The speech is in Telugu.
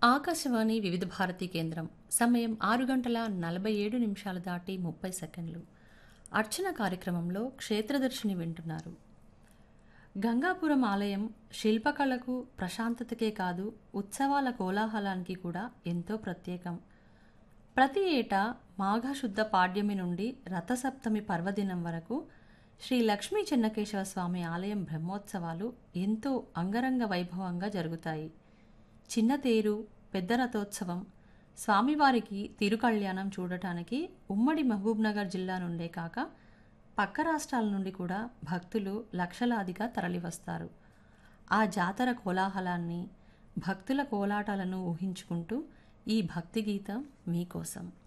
ఆకాశవాణి వివిధ భారతి కేంద్రం సమయం ఆరు గంటల నలభై ఏడు నిమిషాలు దాటి ముప్పై సెకండ్లు అర్చన కార్యక్రమంలో క్షేత్రదర్శిని వింటున్నారు గంగాపురం ఆలయం శిల్పకళకు ప్రశాంతతకే కాదు ఉత్సవాల కోలాహలానికి కూడా ఎంతో ప్రత్యేకం ప్రతి ఏటా మాఘశుద్ధ పాడ్యమి నుండి రథసప్తమి పర్వదినం వరకు శ్రీ లక్ష్మీ చెన్నకేశవ స్వామి ఆలయం బ్రహ్మోత్సవాలు ఎంతో అంగరంగ వైభవంగా జరుగుతాయి చిన్న తేరు పెద్ద రథోత్సవం స్వామివారికి తిరుకళ్యాణం చూడటానికి ఉమ్మడి మహబూబ్నగర్ జిల్లా నుండే కాక పక్క రాష్ట్రాల నుండి కూడా భక్తులు లక్షలాదిగా తరలివస్తారు ఆ జాతర కోలాహలాన్ని భక్తుల కోలాటాలను ఊహించుకుంటూ ఈ భక్తి గీతం మీకోసం